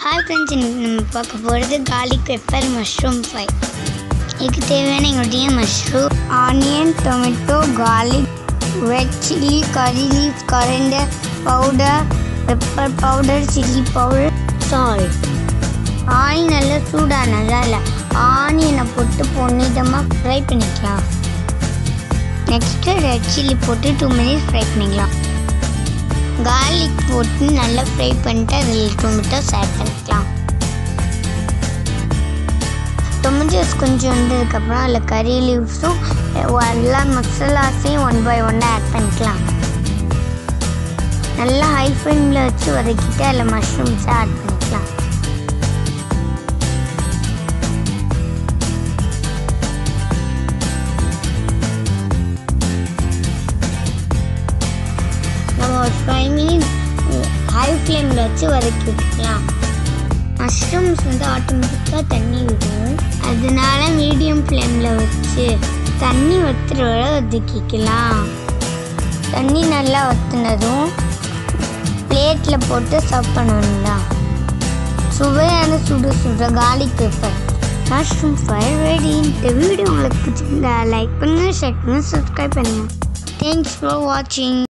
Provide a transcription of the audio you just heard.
hi friends இன்னைக்கு நம்ம பார்க்க போகிறது கார்லிக் பெப்பர் மஷ்ரூம் ஃப்ரை இதுக்கு தேவையான எங்களுடைய mushroom onion tomato garlic red chilli curry leaf coriander powder pepper powder chilli powder salt oil நல்லா சூடானதால் ஆனியனை போட்டு பொன்னிதமாக ஃப்ரை பண்ணிக்கலாம் நெக்ஸ்ட்டு ரெட் சில்லி போட்டு டூ மினிட்ஸ் ஃப்ரை பண்ணிக்கலாம் கார்லிக் போட்டு நல்லா ஃப்ரை பண்ணிட்டு அதில் டொமேட்டோஸ் ஆட் பண்ணிக்கலாம் டொமேட்டோஸ் கொஞ்சம் வந்ததுக்கப்புறம் அதில் கறி லீவ்ஸும் எல்லா மசாலாஸையும் ஒன் பை ஒன்னாக ஆட் பண்ணிக்கலாம் நல்லா ஹை ஃப்ளேமில் வச்சு வதக்கிட்டு அதில் மஷ்ரூம்ஸை ஆட் பண்ணிக்கலாம் நம்ம ஒரு ஃபைவ் மினிட்ஸ் ஹை ஃப்ளேமில் வச்சு வதக்கி விட்டுக்கலாம் மஷ்ரூம்ஸ் வந்து ஆட்டோமேட்டிக்காக தண்ணி விடும் அதனால மீடியம் ஃப்ளேமில் வச்சு தண்ணி வத்துற வரை வதக்கிக்கலாம் தண்ணி நல்லா வத்துனதும் பிளேட்டில் போட்டு சர்வ் பண்ணணும் தான் சுவையான சுடு சுட garlic pepper mushroom fry ready இந்த வீடியோ உங்களுக்கு பிடிச்சிருந்தா லைக் பண்ணுங்கள் ஷேர் பண்ணுங்கள் சப்ஸ்கிரைப் பண்ணுங்கள் தேங்க்ஸ் ஃபார் வாட்சிங்